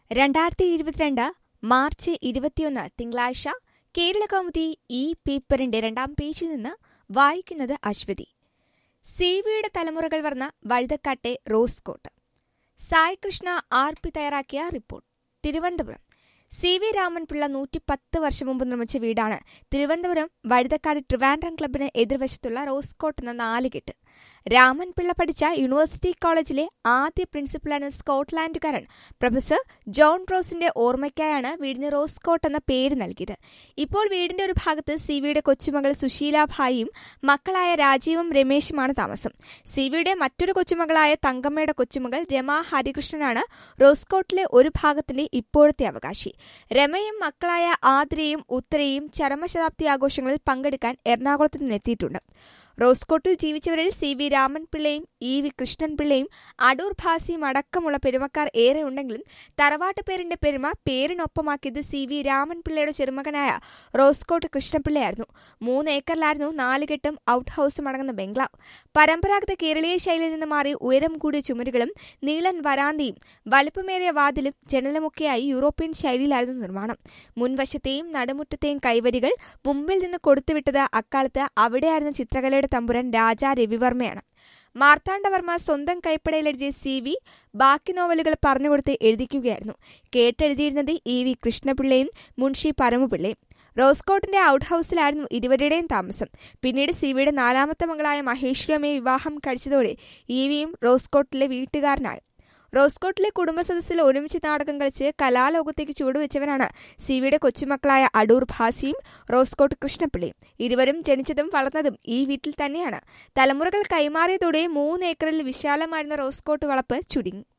രണ്ടായിരത്തി ഇരുപത്തിരണ്ട് മാർച്ച് ഇരുപത്തിയൊന്ന് തിങ്കളാഴ്ച കേരളകൗമുദി ഈ പേപ്പറിന്റെ രണ്ടാം പേജിൽ നിന്ന് വായിക്കുന്നത് അശ്വതി സേവിയുടെ തലമുറകൾ വർണ്ണ വഴുതക്കാട്ടെ Rosscote Sai Krishna R P തയ്യാറാക്കിയ report Thiruvananthapuram C V Raman Pillai നൂറ്റി പത്ത് വർഷം മുമ്പ് നിർമ്മിച്ച വീടാണ് തിരുവനന്തപുരം വഴുതക്കാട് ട്രിവാൻഡ്രം ക്ലബിന് എതിർവശത്തുള്ള റോസ് കോട്ട് എന്ന നാലുകെട്ട് രാമൻപിള്ള പഠിച്ച യൂണിവേഴ്സിറ്റി കോളേജിലെ ആദ്യ പ്രിൻസിപ്പലാണ് സ്കോട്ട്ലാൻഡുകാരൻ പ്രൊഫസർ ജോൺ റോസിന്റെ ഓർമ്മയ്ക്കായാണ് വീടിന് റോസ് കോട്ട് എന്ന പേര് നൽകിയത് ഇപ്പോൾ വീടിന്റെ ഒരു ഭാഗത്ത് സി വിയുടെ കൊച്ചുമകൾ സുശീലാഭായിയും മക്കളായ രാജീവും രമേശുമാണ് താമസം സി വിയുടെ മറ്റൊരു കൊച്ചുമകളായ തങ്കമ്മയുടെ കൊച്ചുമകൾ രമ ഹരികൃഷ്ണനാണ് റോസ്കോട്ടിലെ ഒരു ഭാഗത്തിന്റെ ഇപ്പോഴത്തെ അവകാശി രമയും മക്കളായ ആതിരയും ഉത്തരയും ചരമശതാബ്ദി ആഘോഷങ്ങളിൽ പങ്കെടുക്കാൻ എറണാകുളത്ത് നിന്നെത്തിയിട്ടുണ്ട് റോസ്കോട്ടിൽ ജീവിച്ചവരിൽ സി വി രാമൻപിള്ളയും ഇ വി കൃഷ്ണൻപിള്ളയും അടൂർ ഭാസിയും അടക്കമുള്ള പെരുമക്കാർ ഏറെ ഉണ്ടെങ്കിലും തറവാട്ട് പേരിന്റെ പെരുമ പേരിനൊപ്പമാക്കിയത് സി വി രാമൻപിള്ളയുടെ ചെറുമകനായ റോസ്കോട്ട് കൃഷ്ണപിള്ളയായിരുന്നു മൂന്ന് ഏക്കറിലായിരുന്നു നാലുകെട്ടും ഔട്ട് ഹൌസും അടങ്ങുന്ന ബംഗ്ലാവ് പരമ്പരാഗത കേരളീയ ശൈലിയിൽ നിന്ന് മാറി ഉയരം കൂടിയ ചുമരുകളും നീളൻ വരാന്തയും വലുപ്പമേറിയ വാതിലും ജനലുമൊക്കെയായി യൂറോപ്യൻ ശൈലിയിലായിരുന്നു നിർമ്മാണം മുൻവശത്തെയും നടുമുറ്റത്തെയും കൈവരികൾ മുമ്പിൽ നിന്ന് കൊടുത്തുവിട്ടത് അക്കാലത്ത് അവിടെയായിരുന്ന ചിത്രകലയുടെ തമ്പുരൻ രാജാ രവിവർമ്മയാണ് മാർത്താണ്ഡവർമ്മ സ്വന്തം കൈപ്പടയിലെഴുതിയ സി വി ബാക്കി നോവലുകൾ പറഞ്ഞുകൊടുത്ത് എഴുതിക്കുകയായിരുന്നു കേട്ടെഴുതിയിരുന്നത് ഇ വി കൃഷ്ണപിള്ളയും മുൻഷി പരമുപിള്ളയും റോസ്കോട്ടിന്റെ ഔട്ട് ഹൌസിലായിരുന്നു ഇരുവരുടെയും താമസം പിന്നീട് സി വിയുടെ നാലാമത്തെ മകളായ മഹേശ്വരമ്മയെ വിവാഹം കഴിച്ചതോടെ ഇ വിയും റോസ്കോട്ടിലെ വീട്ടുകാരനായി റോസ്കോട്ടിലെ കുടുംബ സദസ്സിൽ ഒരുമിച്ച് നാടകം കളിച്ച് കലാലോകത്തേക്ക് ചുവടുവെച്ചവരാണ് സി വിയുടെ കൊച്ചുമക്കളായ അടൂർ ഭാസിയും റോസ്കോട്ട് കൃഷ്ണപിള്ളിയും ഇരുവരും ജനിച്ചതും വളർന്നതും ഈ വീട്ടിൽ തന്നെയാണ് തലമുറകൾ കൈമാറിയതോടെ മൂന്ന് ഏക്കറിൽ വിശാലമായിരുന്ന റോസ്കോട്ട് വളപ്പ് ചുരുങ്ങി